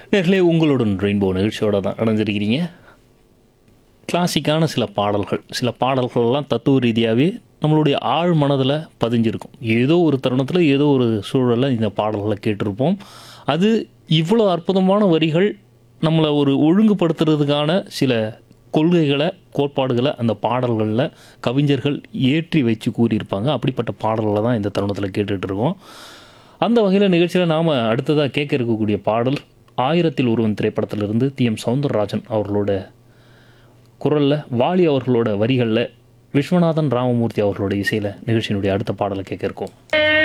நேர்களே உங்களுடன் ரெயின்போ நிகழ்ச்சியோட தான் இணைஞ்சிருக்கிறீங்க கிளாசிக்கான சில பாடல்கள் சில பாடல்கள்லாம் தத்துவ ரீதியாகவே நம்மளுடைய ஆழ் மனதில் பதிஞ்சிருக்கும் ஏதோ ஒரு தருணத்தில் ஏதோ ஒரு சூழலில் இந்த பாடல்களை கேட்டிருப்போம் அது இவ்வளோ அற்புதமான வரிகள் நம்மளை ஒரு ஒழுங்குபடுத்துறதுக்கான சில கொள்கைகளை கோட்பாடுகளை அந்த பாடல்களில் கவிஞர்கள் ஏற்றி வச்சு கூறியிருப்பாங்க அப்படிப்பட்ட பாடல்களை தான் இந்த தருணத்தில் கேட்டுட்டு இருக்கோம் அந்த வகையில் நிகழ்ச்சியில் நாம் அடுத்ததாக கேட்க இருக்கக்கூடிய பாடல் ஆயிரத்தில் ஒருவன் திரைப்படத்திலிருந்து டி எம் சவுந்தரராஜன் அவர்களோட குரலில் வாலி அவர்களோட வரிகளில் விஸ்வநாதன் ராமமூர்த்தி அவர்களோட இசையில் நிகழ்ச்சியினுடைய அடுத்த பாடலை கேட்க இருக்கோம்